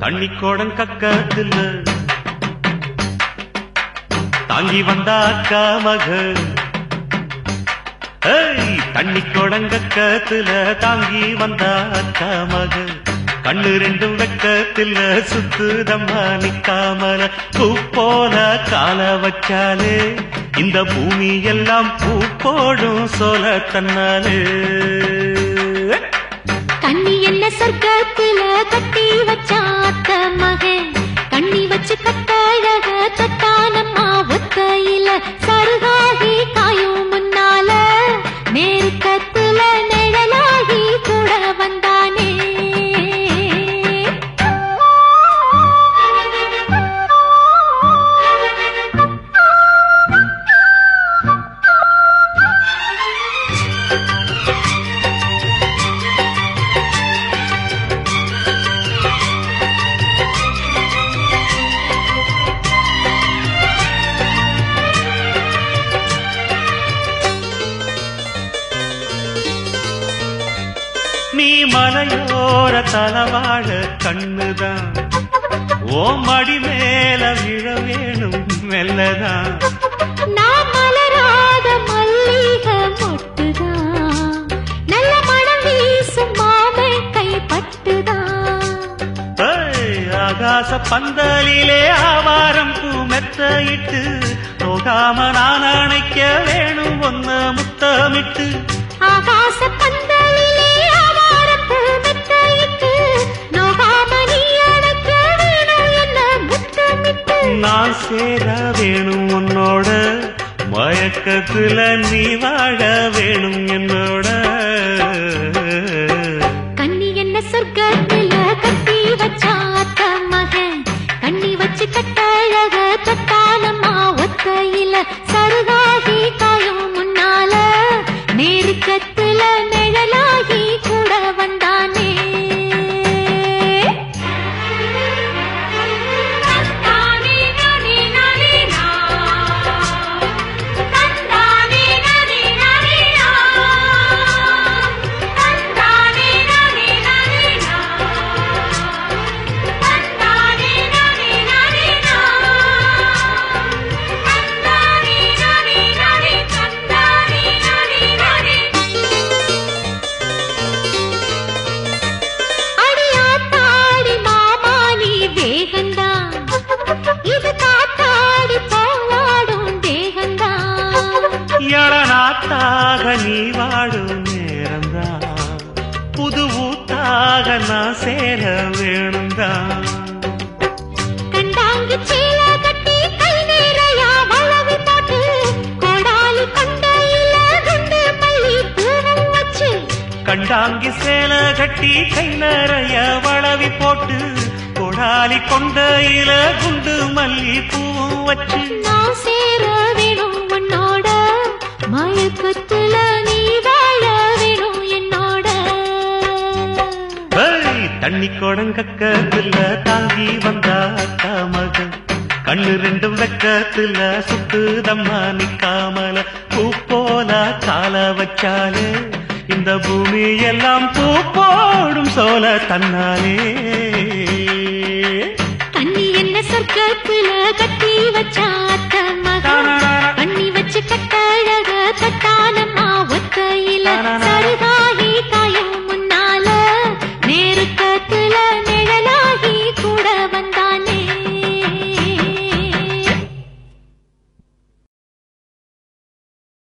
தண்ணிக்கோடன் கக்கத்துல தாங்கி வந்த அக்கா மக ஏய் தண்ணிக்கோடன் கக்கத்துல தாங்கி வந்த அக்கா மக கண்ணு ரெண்டும் வெக்கத்துல சுத்துதம்மா நிக்காமல பூ போல கால வச்சாலே இந்த பூமி எல்லாம் பூ போடும் சோல தன்னாலே கண்ணி என்ன சொர்க்கத்துல கட்டி வச்சாத்த மகன் கண்ணி வச்சு கட்டழக தொட்டானம்மா ஒத்தையில சருகாகி காயும் முன்னால நெருக்கத்துல நிழலாகி கூட வந்தானே நீ மலையோர தலவாழ கண்ணுதான் ஓ மடி மேல விழ வேணும் மெல்லதான் நான் மலராத மல்லிகை மொட்டுதான் நல்ல மனம் வீசும் மாமை கைப்பட்டுதான் ஏய், ஆகாச பந்தலிலே ஆவாரம் பூ மெத்தையிட்டு போகாம நான் அணைக்க வேணும் ஒன்னு முத்தமிட்டு ஆகாச பந்தலிலே ஆவாரப்பூ மெத்தையிட்டு நோகாம நீ அணைக்க வேணும் என்ன முத்தமிட்டு நான் சேர வேணும் உன்னோட மயக்கத்துல நீ வாழ வேணும் என்னோட கண்ணி என்ன சொர்க்கத்துல கட்டி வச்சாத்த மகன் கண்ணி வச்சு கட்டழக தொட்டானம்மா ஒத்தையில சருகாகி காயும் முன்னால நெருக்கத்துல நிழலாகி கூட வந்தானே தந்தானே நானே நானே நான். தந்தானே நானே நானே நான். தந்தானே நானே நானே நான். தந்தானே நானே நானே நான். தந்தானே நானே நானே தந்தானே நானே நானே அடியாத்தாடி மாமா நீ வேகந்தான் இது காத்தாடி போவாடும் தேகந்தான் எழநாத்தாக நீ வாழும் நேரம்தான் புது ஊத்தாக நான் சேர வேணும்தான் கண்டாங்கி சீல கட்டி கை நிறையா வளவி போட்டு கோடாலி கொண்டையில குண்டு மல்லி பூவும் வச்சு கண்டாங்கி சேல கட்டி கை நிறைய வளவி போட்டு கொடாலி கொண்டையில குண்டு மல்லி பூவும் வச்சு நான் சேர வேணும் உன்னோட மயக்கத்துல நீ வாழ வேணும் என்னோட ஏய், தண்ணி கொடங்கக்கத்துல தாங்கி வந்தா அக்கா மகன் கண்ணு ரெண்டும் வெக்கத்துல சுத்துதம்மா நிக்காமல பூ போல கால வச்சாலே இந்த பூமி எல்லாம் பூ போடும் சோல தன்னாலே கண்ணி என்ன சொர்க்கத்துல கட்டி வச்சாத்த மகன் கண்ணி வச்சு கட்டழக கட்டானம்மா ஒத்தையில சருகா